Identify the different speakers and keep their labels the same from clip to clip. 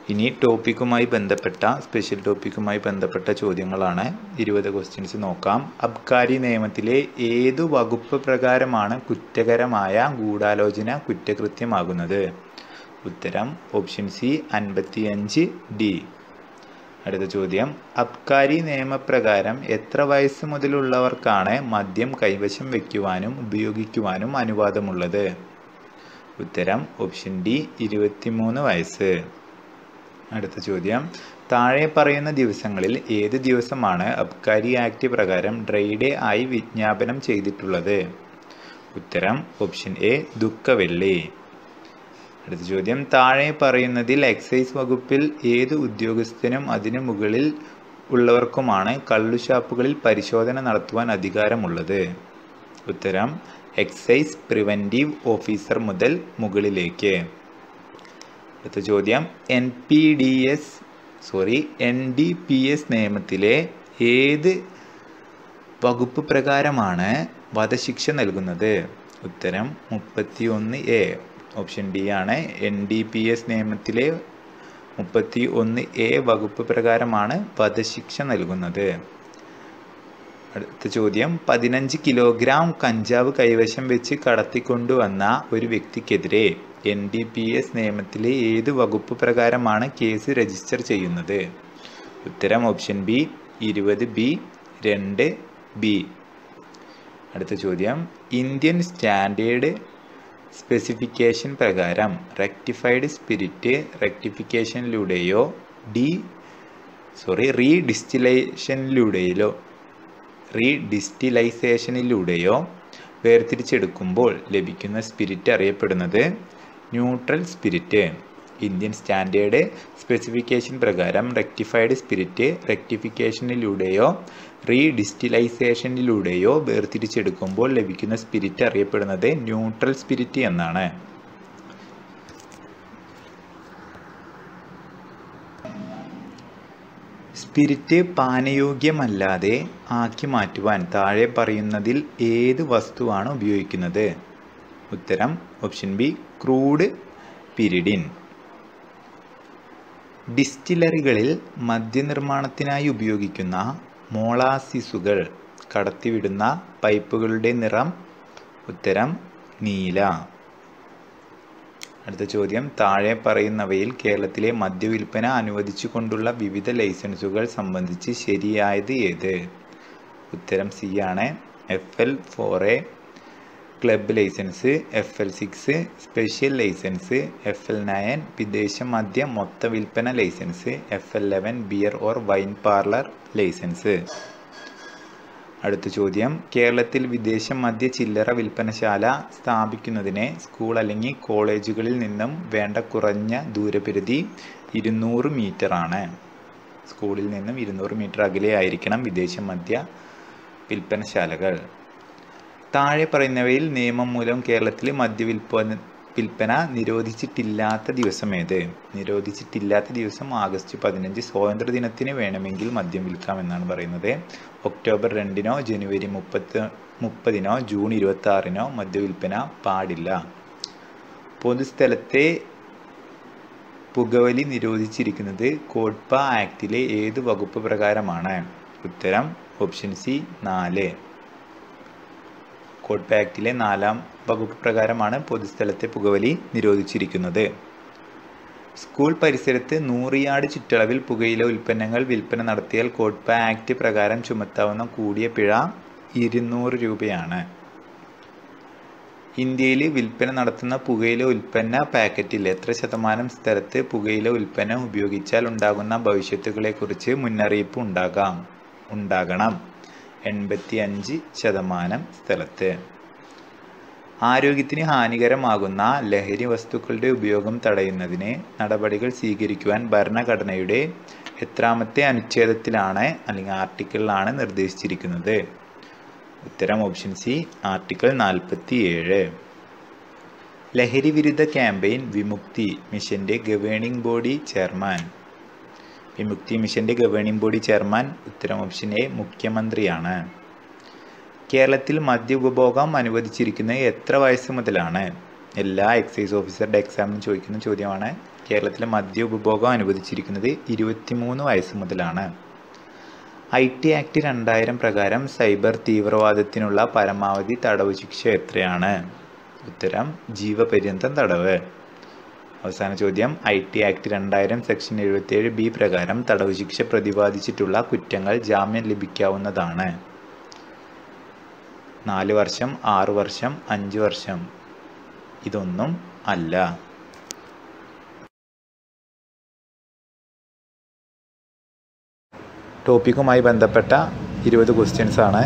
Speaker 1: ഇനി ടോപ്പിക്കുമായി ബന്ധപ്പെട്ട സ്പെഷ്യൽ ടോപ്പിക്കുമായി ബന്ധപ്പെട്ട ചോദ്യങ്ങളാണ് ഇരുപത് ക്വസ്റ്റ്യൻസ് നോക്കാം അബ്കാരി നിയമത്തിലെ ഏതു വകുപ്പ് പ്രകാരമാണ് കുറ്റകരമായ ഗൂഢാലോചന കുറ്റകൃത്യമാകുന്നത് ഉത്തരം ഓപ്ഷൻ സി അൻപത്തിയഞ്ച് ഡി അടുത്ത ചോദ്യം അബ്കാരി നിയമപ്രകാരം എത്ര വയസ്സ് മുതലുള്ളവർക്കാണ് മദ്യം കൈവശം വയ്ക്കുവാനും ഉപയോഗിക്കുവാനും അനുവാദമുള്ളത് ഉത്തരം ഓപ്ഷൻ ഡി ഇരുപത്തിമൂന്ന് വയസ്സ് അടുത്ത ചോദ്യം താഴെ പറയുന്ന ദിവസങ്ങളിൽ ഏത് ദിവസമാണ് അബ്കാരി ആക്ട് പ്രകാരം ഡ്രൈ ഡേ ആയി വിജ്ഞാപനം ചെയ്തിട്ടുള്ളത് ഉത്തരം ഓപ്ഷൻ എ ദുഃഖവെള്ളി അടുത്ത ചോദ്യം താഴെ പറയുന്നതിൽ എക്സൈസ് വകുപ്പിൽ ഏത് ഉദ്യോഗസ്ഥനും അതിനു മുകളിൽ ഉള്ളവർക്കുമാണ് കള്ളുഷാപ്പുകളിൽ പരിശോധന നടത്തുവാൻ അധികാരമുള്ളത് ഉത്തരം എക്സൈസ് പ്രിവൻറ്റീവ് ഓഫീസർ മുതൽ മുകളിലേക്ക് അടുത്ത ചോദ്യം N P D S sorry N D P S നിയമത്തിലെ ഏത് വകുപ്പ് പ്രകാരമാണ് വധശിക്ഷ നൽകുന്നത് ഉത്തരം മുപ്പത്തി ഒന്ന് എ ഓപ്ഷൻ ഡി ആണ് എൻ ഡി പി എസ് നിയമത്തിലെ മുപ്പത്തി ഒന്ന് എ വകുപ്പ് പ്രകാരമാണ് വധശിക്ഷ നൽകുന്നത് അടുത്ത ചോദ്യം പതിനഞ്ച് കിലോഗ്രാം കഞ്ചാവ് കൈവശം വെച്ച് കടത്തിക്കൊണ്ടുവന്ന ഒരു വ്യക്തിക്കെതിരെ എൻ ഡി പി എസ് നിയമത്തിലെ ഏത് വകുപ്പ് പ്രകാരമാണ് കേസ് രജിസ്റ്റർ ചെയ്യുന്നത് ഉത്തരം ഓപ്ഷൻ ബി ഇരുപത് ബി രണ്ട് ബി അടുത്ത ചോദ്യം ഇന്ത്യൻ സ്റ്റാൻഡേർഡ് സ്പെസിഫിക്കേഷൻ പ്രകാരം റെക്ടിഫൈഡ് സ്പിരിറ്റ് റെക്ടിഫിക്കേഷനിലൂടെയോ ഡി സോറി റീഡിസ്റ്റിലേഷനിലൂടെയോ റീഡിസ്റ്റിലൈസേഷനിലൂടെയോ വേർതിരിച്ചെടുക്കുമ്പോൾ ലഭിക്കുന്ന സ്പിരിറ്റ് അറിയപ്പെടുന്നത് neutral spirit Indian standard specification പ്രകാരം റെക്ടിഫൈഡ് സ്പിരിറ്റ് റെക്ടിഫിക്കേഷനിലൂടെയോ റീഡിസ്റ്റിലൈസേഷനിലൂടെയോ വേർതിരിച്ചെടുക്കുമ്പോൾ ലഭിക്കുന്ന സ്പിരിറ്റ് അറിയപ്പെടുന്നത് ന്യൂട്രൽ സ്പിരിറ്റ് എന്നാണ് സ്പിരിറ്റ് പാനയോഗ്യമല്ലാതെ ആക്കി മാറ്റുവാൻ താഴെ പറയുന്നതിൽ ഏത് വസ്തുവാണ് ഉപയോഗിക്കുന്നത് ഉത്തരം ഓപ്ഷൻ ബി ക്രൂഡ് പിരിഡിൻ ഡിസ്റ്റിലറികളിൽ മദ്യനിർമ്മാണത്തിനായി ഉപയോഗിക്കുന്ന മോളാസിസുകൾ കടത്തിവിടുന്ന പൈപ്പുകളുടെ നിറം ഉത്തരം നീല അടുത്ത ചോദ്യം താഴെ പറയുന്നവയിൽ കേരളത്തിലെ മദ്യവിൽപ്പന അനുവദിച്ചുകൊണ്ടുള്ള വിവിധ ലൈസൻസുകൾ സംബന്ധിച്ച് ശരിയായത് ഏത് ഉത്തരം സി ആണ് F L four A club licence F L six special licence F L nine വിദേശ മദ്യ മൊത്ത വിൽപ്പന licence F L eleven beer or wine parlour licence അടുത്ത ചോദ്യം കേരളത്തിൽ വിദേശ മദ്യ ചില്ലറ വിൽപ്പനശാല സ്ഥാപിക്കുന്നതിന് സ്കൂൾ അല്ലെങ്കിൽ കോളേജുകളിൽ നിന്നും വേണ്ട കുറഞ്ഞ ദൂരപരിധി ഇരുന്നൂറ് മീറ്റർ ആണ് സ്കൂളിൽ നിന്നും ഇരുന്നൂറ് മീറ്റർ അകലെ ആയിരിക്കണം വിദേശ മദ്യ വിൽപ്പനശാലകൾ താഴെ പറയുന്നവയിൽ നിയമം മൂലം കേരളത്തിൽ മദ്യവിൽപ്പന വിൽപ്പന നിരോധിച്ചിട്ടില്ലാത്ത ദിവസം ഏത് നിരോധിച്ചിട്ടില്ലാത്ത ദിവസം ആഗസ്റ്റ് പതിനഞ്ച് സ്വാതന്ത്ര്യ ദിനത്തിന് വേണമെങ്കിൽ മദ്യം വിൽക്കാം എന്നാണ് പറയുന്നത് ഒക്ടോബർ രണ്ടിനോ ജനുവരി മുപ്പത്തി മുപ്പതിനോ ജൂൺ ഇരുപത്തി ആറിനോ മദ്യവിൽപ്പന പാടില്ല പൊതുസ്ഥലത്തെ പുകവലി നിരോധിച്ചിരിക്കുന്നത് കോഡ്പ ആക്ടിലെ ഏത് വകുപ്പ് പ്രകാരമാണ് ഉത്തരം ഓപ്ഷൻ സി നാല് കോഡ് ആക്ടിലെ നാലാം വകുപ്പ് പ്രകാരമാണ് പൊതുസ്ഥലത്തെ പുകവലി നിരോധിച്ചിരിക്കുന്നത് സ്കൂൾ പരിസരത്ത് നൂറ് യാർഡ് ചുറ്റളവിൽ പുകയില ഉൽപ്പന്നങ്ങൾ വിൽപ്പന നടത്തിയാൽ കോഡ്പ ആക്ട് പ്രകാരം ചുമത്താവുന്ന കൂടിയ പിഴ ഇരുന്നൂറ് രൂപയാണ് ഇന്ത്യയിൽ വിൽപ്പന നടത്തുന്ന പുകയില ഉൽപ്പന്ന പാക്കറ്റിൽ എത്ര ശതമാനം സ്ഥലത്ത് പുകയില ഉൽപ്പന്നം ഉപയോഗിച്ചാൽ ഉണ്ടാകുന്ന ഭവിഷ്യത്തുകളെക്കുറിച്ച് മുന്നറിയിപ്പ് ഉണ്ടാകാം ഉണ്ടാകണം എൺപത്തി അഞ്ച് ശതമാനം സ്ഥലത്ത് ആരോഗ്യത്തിന് ഹാനികരമാകുന്ന ലഹരി വസ്തുക്കളുടെ ഉപയോഗം തടയുന്നതിന് നടപടികൾ സ്വീകരിക്കുവാൻ ഭരണഘടനയുടെ എത്രാമത്തെ അനുച്ഛേദത്തിലാണ് അല്ലെങ്കിൽ ആർട്ടിക്കിളിലാണ് നിർദ്ദേശിച്ചിരിക്കുന്നത് ഉത്തരം ഓപ്ഷൻ സി ആർട്ടിക്കിൾ നാൽപ്പത്തി ഏഴ് ലഹരി വിരുദ്ധ ക്യാമ്പയിൻ വിമുക്തി മിഷന്റെ ഗവേണിംഗ് ബോഡി ചെയർമാൻ വിമുക്തി മിഷന്റെ ഗവേണിംഗ് ബോഡി ചെയർമാൻ ഉത്തരം ഓപ്ഷൻ എ മുഖ്യമന്ത്രിയാണ് കേരളത്തിൽ മദ്യ ഉപഭോഗം അനുവദിച്ചിരിക്കുന്നത് എത്ര വയസ്സ് മുതലാണ് എല്ലാ എക്സൈസ് ഓഫീസറുടെ എക്സാമിനും ചോദിക്കുന്ന ചോദ്യമാണ് കേരളത്തിലെ മദ്യ ഉപഭോഗം അനുവദിച്ചിരിക്കുന്നത് ഇരുപത്തിമൂന്ന് വയസ്സ് മുതലാണ് ഐ ടി ആക്ട് രണ്ടായിരം പ്രകാരം സൈബർ തീവ്രവാദത്തിനുള്ള പരമാവധി തടവ് ശിക്ഷ എത്രയാണ് ഉത്തരം ജീവപര്യന്തം തടവ് അവസാന ചോദ്യം ഐ ടി ആക്ട് രണ്ടായിരം സെക്ഷൻ എഴുപത്തിയേഴ് ബി പ്രകാരം തടവ് ശിക്ഷ പ്രതിപാദിച്ചിട്ടുള്ള കുറ്റങ്ങൾ ജാമ്യം ലഭിക്കാവുന്നതാണ് നാല് വർഷം ആറ് വർഷം അഞ്ച് വർഷം ഇതൊന്നും അല്ല ടോപ്പിക്കുമായി ബന്ധപ്പെട്ട ഇരുപത് ക്വസ്റ്റ്യൻസ് ആണ്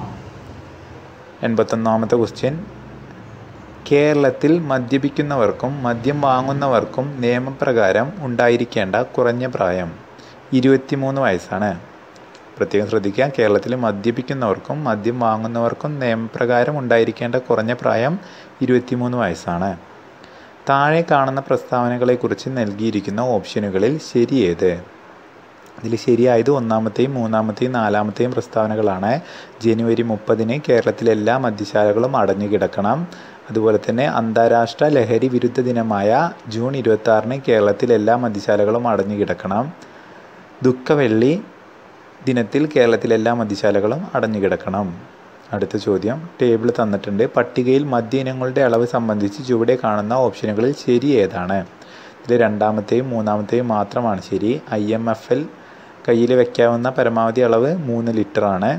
Speaker 1: എൺപത്തൊന്നാമത്തെ ക്വസ്റ്റ്യൻ കേരളത്തിൽ മദ്യപിക്കുന്നവർക്കും മദ്യം വാങ്ങുന്നവർക്കും നിയമപ്രകാരം ഉണ്ടായിരിക്കേണ്ട കുറഞ്ഞ പ്രായം ഇരുപത്തിമൂന്ന് വയസ്സാണ് പ്രത്യേകം ശ്രദ്ധിക്കുക കേരളത്തിൽ മദ്യപിക്കുന്നവർക്കും മദ്യം വാങ്ങുന്നവർക്കും നിയമപ്രകാരം ഉണ്ടായിരിക്കേണ്ട കുറഞ്ഞ പ്രായം ഇരുപത്തിമൂന്ന് വയസ്സാണ് താഴെ കാണുന്ന പ്രസ്താവനകളെക്കുറിച്ച് നൽകിയിരിക്കുന്ന ഓപ്ഷനുകളിൽ ശരിയേത് ഇതിൽ ശരിയായത് ഒന്നാമത്തെയും മൂന്നാമത്തെയും നാലാമത്തെയും പ്രസ്താവനകളാണ് ജനുവരി മുപ്പതിന് കേരളത്തിലെ എല്ലാ മദ്യശാലകളും അടഞ്ഞു കിടക്കണം അതുപോലെ തന്നെ അന്താരാഷ്ട്ര ലഹരി വിരുദ്ധ ദിനമായ ജൂൺ ഇരുപത്തി ആറിന് കേരളത്തിൽ എല്ലാ മദ്യശാലകളും അടഞ്ഞു കിടക്കണം ദുഃഖവെള്ളി ദിനത്തിൽ കേരളത്തിലെ എല്ലാ മദ്യശാലകളും അടഞ്ഞു കിടക്കണം അടുത്ത ചോദ്യം ടേബിൾ തന്നിട്ടുണ്ട് പട്ടികയിൽ മദ്യ ഇനങ്ങളുടെ അളവ് സംബന്ധിച്ച് ചുവടെ കാണുന്ന ഓപ്ഷനുകളിൽ ശരി ഏതാണ് ഇതിൽ രണ്ടാമത്തെയും മൂന്നാമത്തെയും മാത്രമാണ് ശരി ഐ എം എഫ് എൽ കയ്യിൽ വയ്ക്കാവുന്ന പരമാവധി അളവ് മൂന്ന് ലിറ്ററാണ്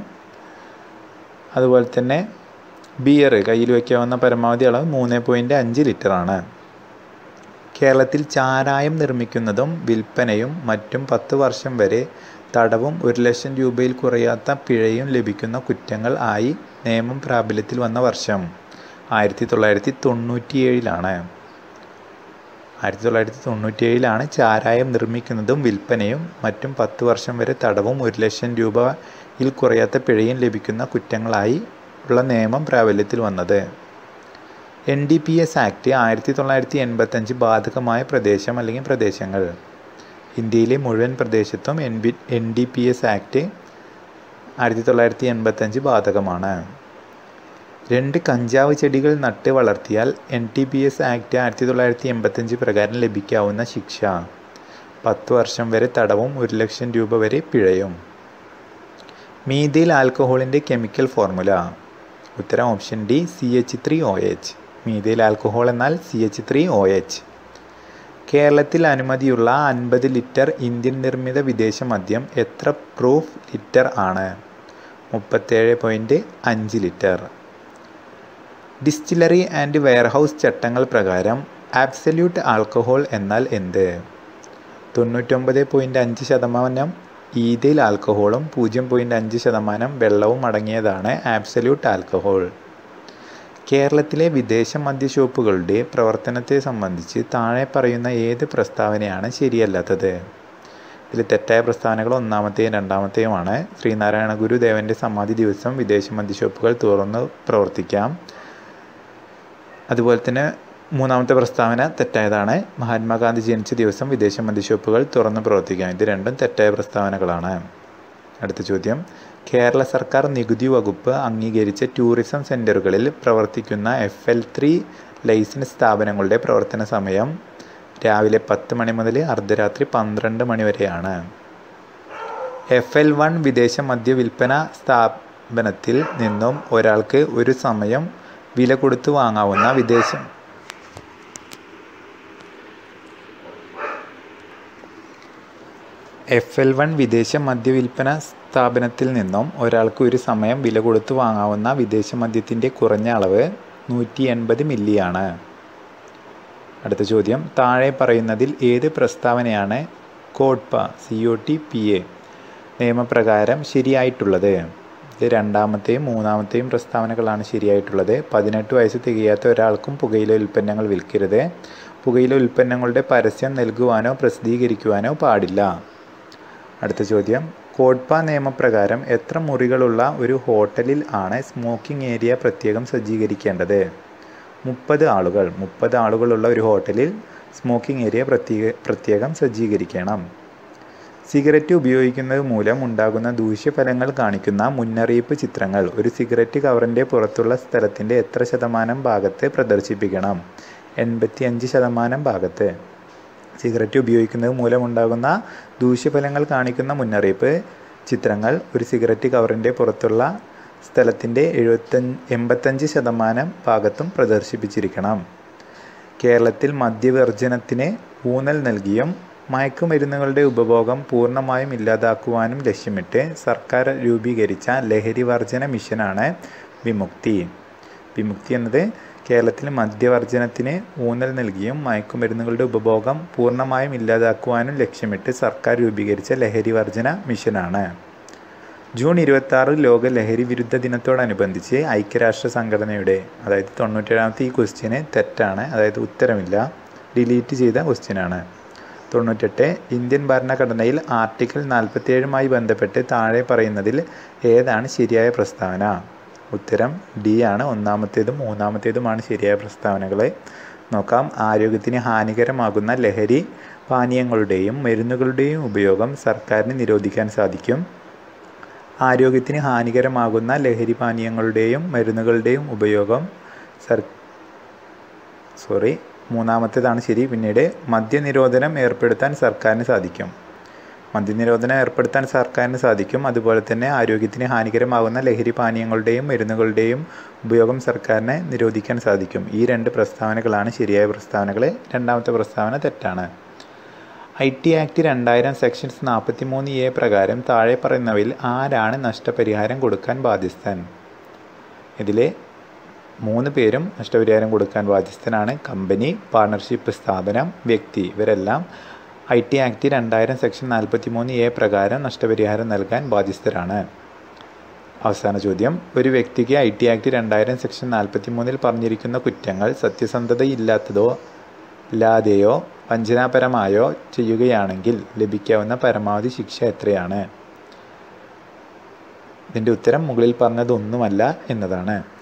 Speaker 1: അതുപോലെ തന്നെ ബിയർ കയ്യിൽ വയ്ക്കാവുന്ന പരമാവധി അളവ് മൂന്ന് പോയിൻറ്റ് അഞ്ച് ലിറ്ററാണ് കേരളത്തിൽ ചാരായം നിർമ്മിക്കുന്നതും വിൽപ്പനയും മറ്റും പത്ത് വർഷം വരെ തടവും ഒരു ലക്ഷം രൂപയിൽ കുറയാത്ത പിഴയും ലഭിക്കുന്ന കുറ്റങ്ങൾ ആയി നിയമം പ്രാബല്യത്തിൽ വന്ന വർഷം ആയിരത്തി തൊള്ളായിരത്തി തൊണ്ണൂറ്റിയേഴിലാണ് ആയിരത്തി തൊള്ളായിരത്തി തൊണ്ണൂറ്റിയേഴിലാണ് ചാരായം നിർമ്മിക്കുന്നതും വിൽപ്പനയും മറ്റും പത്ത് വർഷം വരെ തടവും ഒരു ലക്ഷം രൂപയിൽ കുറയാത്ത പിഴയും ലഭിക്കുന്ന കുറ്റങ്ങളായി ഉള്ള നിയമം പ്രാബല്യത്തിൽ വന്നത് N D P S act ആയിരത്തി തൊള്ളായിരത്തി എൺപത്തഞ്ച് ബാധകമായ പ്രദേശം അല്ലെങ്കിൽ പ്രദേശങ്ങൾ ഇന്ത്യയിലെ മുഴുവൻ പ്രദേശത്തും N B N D P S act ആയിരത്തി തൊള്ളായിരത്തി എൺപത്തഞ്ച് ബാധകമാണ് രണ്ട് കഞ്ചാവ് ചെടികൾ നട്ട് വളർത്തിയാൽ N T P S act ആയിരത്തി തൊള്ളായിരത്തി എൺപത്തഞ്ച് പ്രകാരം ലഭിക്കാവുന്ന ശിക്ഷ പത്ത് വർഷം വരെ തടവും ഒരു ലക്ഷം രൂപ വരെ പിഴയും മീഥൈൽ ആൽക്കഹോളിൻ്റെ കെമിക്കൽ ഫോർമുല ഉത്തരം option D C H three O H methyl alcohol എന്നാൽ C H three O H കേരളത്തിൽ അനുമതിയുള്ള അൻപത് ലിറ്റർ ഇന്ത്യൻ നിർമ്മിത വിദേശ മദ്യം എത്ര പ്രൂഫ് ലിറ്റർ ആണ് മുപ്പത്തേഴ് പോയിൻറ്റ് അഞ്ച് ലിറ്റർ ഡിസ്റ്റിലറി ആൻഡ് വെയർഹൗസ് ചട്ടങ്ങൾ പ്രകാരം ആബ്സല്യൂട്ട് ആൽക്കഹോൾ എന്നാൽ എന്ത് തൊണ്ണൂറ്റൊമ്പത് പോയിൻറ്റ് അഞ്ച് ശതമാനം ഈഥയിൽ ആൽക്കഹോളും പൂജ്യം പോയിൻറ്റ് അഞ്ച് ശതമാനം വെള്ളവും അടങ്ങിയതാണ് ആബ്സല്യൂട്ട് ആൽക്കഹോൾ കേരളത്തിലെ വിദേശ മദ്യഷോപ്പുകളുടെ പ്രവർത്തനത്തെ സംബന്ധിച്ച് താഴെ പറയുന്ന ഏത് പ്രസ്താവനയാണ് ശരിയല്ലാത്തത് ഇതിൽ തെറ്റായ പ്രസ്താവനകൾ ഒന്നാമത്തെയും രണ്ടാമത്തെയുമാണ് ശ്രീനാരായണ ഗുരുദേവൻ്റെ സമാധി ദിവസം വിദേശ മദ്യഷോപ്പുകൾ തുറന്ന് പ്രവർത്തിക്കാം അതുപോലെ തന്നെ മൂന്നാമത്തെ പ്രസ്താവന തെറ്റായതാണ് മഹാത്മാഗാന്ധി ജനിച്ച ദിവസം വിദേശ മദ്യഷോപ്പുകൾ തുറന്ന് പ്രവർത്തിക്കാം ഇത് രണ്ടും തെറ്റായ പ്രസ്താവനകളാണ് അടുത്ത ചോദ്യം കേരള സർക്കാർ നികുതി വകുപ്പ് അംഗീകരിച്ച ടൂറിസം സെൻ്ററുകളിൽ പ്രവർത്തിക്കുന്ന എഫ് എൽ ത്രീ ലൈസൻസ് സ്ഥാപനങ്ങളുടെ പ്രവർത്തന സമയം രാവിലെ പത്ത് മണി മുതൽ അർദ്ധരാത്രി പന്ത്രണ്ട് മണി വരെയാണ് എഫ് എൽ വൺ വിദേശ മദ്യ വിൽപ്പന സ്ഥാപനത്തിൽ നിന്നും ഒരാൾക്ക് ഒരു സമയം വില കൊടുത്ത് വാങ്ങാവുന്ന വിദേശം എഫ് എൽ വൺ വിദേശ മദ്യവിൽപ്പന സ്ഥാപനത്തിൽ നിന്നും ഒരാൾക്ക് ഒരു സമയം വില കൊടുത്ത് വാങ്ങാവുന്ന വിദേശ മദ്യത്തിൻ്റെ കുറഞ്ഞ അളവ് നൂറ്റി എൺപത് മില്ലിയാണ് അടുത്ത ചോദ്യം താഴെ പറയുന്നതിൽ ഏത് പ്രസ്താവനയാണ് COTPA C O T P A നിയമപ്രകാരം ശരിയായിട്ടുള്ളത് ഇത് രണ്ടാമത്തെയും മൂന്നാമത്തെയും പ്രസ്താവനകളാണ് ശരിയായിട്ടുള്ളത് പതിനെട്ട് വയസ്സ് തികയാത്ത ഒരാൾക്കും പുകയില ഉൽപ്പന്നങ്ങൾ വിൽക്കരുത് പുകയില ഉൽപ്പന്നങ്ങളുടെ പരസ്യം നൽകുവാനോ പ്രസിദ്ധീകരിക്കുവാനോ പാടില്ല അടുത്ത ചോദ്യം കോഡ്പ നിയമപ്രകാരം എത്ര മുറികളുള്ള ഒരു ഹോട്ടലിൽ ആണ് സ്മോക്കിംഗ് ഏരിയ പ്രത്യേകം സജ്ജീകരിക്കേണ്ടത് മുപ്പത് ആളുകൾ മുപ്പത് ആളുകളുള്ള ഒരു ഹോട്ടലിൽ സ്മോക്കിംഗ് ഏരിയ പ്രത്യേക പ്രത്യേകം സജ്ജീകരിക്കണം സിഗരറ്റ് ഉപയോഗിക്കുന്നത് മൂലം ഉണ്ടാകുന്ന ദൂഷ്യഫലങ്ങൾ കാണിക്കുന്ന മുന്നറിയിപ്പ് ചിത്രങ്ങൾ ഒരു സിഗരറ്റ് കവറിൻ്റെ പുറത്തുള്ള സ്ഥലത്തിൻ്റെ എത്ര ശതമാനം ഭാഗത്ത് പ്രദർശിപ്പിക്കണം എൺപത്തി അഞ്ച് ശതമാനം ഭാഗത്ത് സിഗരറ്റ് ഉപയോഗിക്കുന്നത് മൂലമുണ്ടാകുന്ന ദൂഷ്യഫലങ്ങൾ കാണിക്കുന്ന മുന്നറിയിപ്പ് ചിത്രങ്ങൾ ഒരു സിഗരറ്റ് കവറിൻ്റെ പുറത്തുള്ള സ്ഥലത്തിൻ്റെ എഴുപത്തഞ്ച് എൺപത്തഞ്ച് ശതമാനം ഭാഗത്തും പ്രദർശിപ്പിച്ചിരിക്കണം കേരളത്തിൽ മദ്യവർജനത്തിന് ഊന്നൽ നൽകിയും മയക്കുമരുന്നുകളുടെ ഉപഭോഗം പൂർണ്ണമായും ഇല്ലാതാക്കുവാനും ലക്ഷ്യമിട്ട് സർക്കാർ രൂപീകരിച്ച ലഹരി വർജന മിഷനാണ് വിമുക്തി വിമുക്തി എന്നത് കേരളത്തിൽ മദ്യവർജനത്തിന് ഊന്നൽ നൽകിയും മയക്കുമരുന്നുകളുടെ ഉപഭോഗം പൂർണ്ണമായും ഇല്ലാതാക്കുവാനും ലക്ഷ്യമിട്ട് സർക്കാർ രൂപീകരിച്ച ലഹരി വർജന മിഷനാണ് ജൂൺ ഇരുപത്തി ആറ് ലോക ലഹരി വിരുദ്ധ ദിനത്തോടനുബന്ധിച്ച് ഐക്യരാഷ്ട്ര സംഘടനയുടെ അതായത് തൊണ്ണൂറ്റേഴാമത്തെ ഈ ക്വസ്റ്റ്യന് തെറ്റാണ് അതായത് ഉത്തരമില്ല ഡിലീറ്റ് ചെയ്ത ക്വസ്റ്റ്യനാണ് തൊണ്ണൂറ്റെട്ട് ഇന്ത്യൻ ഭരണഘടനയിൽ ആർട്ടിക്കിൾ നാൽപ്പത്തിയേഴുമായി ബന്ധപ്പെട്ട് താഴെ പറയുന്നതിൽ ഏതാണ് ശരിയായ പ്രസ്താവന ഉത്തരം ഡി ആണ് ഒന്നാമത്തേതും മൂന്നാമത്തേതുമാണ് ശരിയായ പ്രസ്താവനകൾ നോക്കാം ആരോഗ്യത്തിന് ഹാനികരമാകുന്ന ലഹരി പാനീയങ്ങളുടെയും മരുന്നുകളുടെയും ഉപയോഗം സർക്കാരിന് നിരോധിക്കാൻ സാധിക്കും ആരോഗ്യത്തിന് ഹാനികരമാകുന്ന ലഹരി പാനീയങ്ങളുടെയും മരുന്നുകളുടെയും ഉപയോഗം സർ സോറി മൂന്നാമത്തേതാണ് ശരി പിന്നീട് മദ്യനിരോധനം ഏർപ്പെടുത്താൻ സർക്കാരിന് സാധിക്കും മദ്യനിരോധനം ഏർപ്പെടുത്താൻ സർക്കാരിന് സാധിക്കും അതുപോലെ തന്നെ ആരോഗ്യത്തിന് ഹാനികരമാകുന്ന ലഹരി പാനീയങ്ങളുടെയും മരുന്നുകളുടെയും ഉപയോഗം സർക്കാരിനെ നിരോധിക്കാൻ സാധിക്കും ഈ രണ്ട് പ്രസ്താവനകളാണ് ശരിയായ പ്രസ്താവനകൾ രണ്ടാമത്തെ പ്രസ്താവന തെറ്റാണ് ഐ ടി ആക്ട് രണ്ടായിരം സെക്ഷൻസ് നാൽപ്പത്തി മൂന്ന് എ പ്രകാരം താഴെ പറയുന്നവയിൽ ആരാണ് നഷ്ടപരിഹാരം കൊടുക്കാൻ ബാധ്യസ്ഥൻ ഇതിൽ മൂന്ന് പേരും നഷ്ടപരിഹാരം കൊടുക്കാൻ ബാധ്യസ്ഥനാണ് കമ്പനി പാർട്ണർഷിപ്പ് സ്ഥാപനം വ്യക്തി ഇവരെല്ലാം ഐ ടി ആക്ട് രണ്ടായിരം സെക്ഷൻ നാൽപ്പത്തി മൂന്ന് എ പ്രകാരം നഷ്ടപരിഹാരം നൽകാൻ ബാധ്യസ്ഥരാണ് അവസാന ചോദ്യം ഒരു വ്യക്തിക്ക് ഐ ടി ആക്ട് രണ്ടായിരം സെക്ഷൻ നാൽപ്പത്തി മൂന്നിൽ പറഞ്ഞിരിക്കുന്ന കുറ്റങ്ങൾ സത്യസന്ധതയില്ലാത്തതോ ഇല്ലാതെയോ വഞ്ചനാപരമായോ ചെയ്യുകയാണെങ്കിൽ ലഭിക്കാവുന്ന പരമാവധി ശിക്ഷ എത്രയാണ് ഇതിൻ്റെ ഉത്തരം മുകളിൽ പറഞ്ഞതൊന്നുമല്ല എന്നതാണ്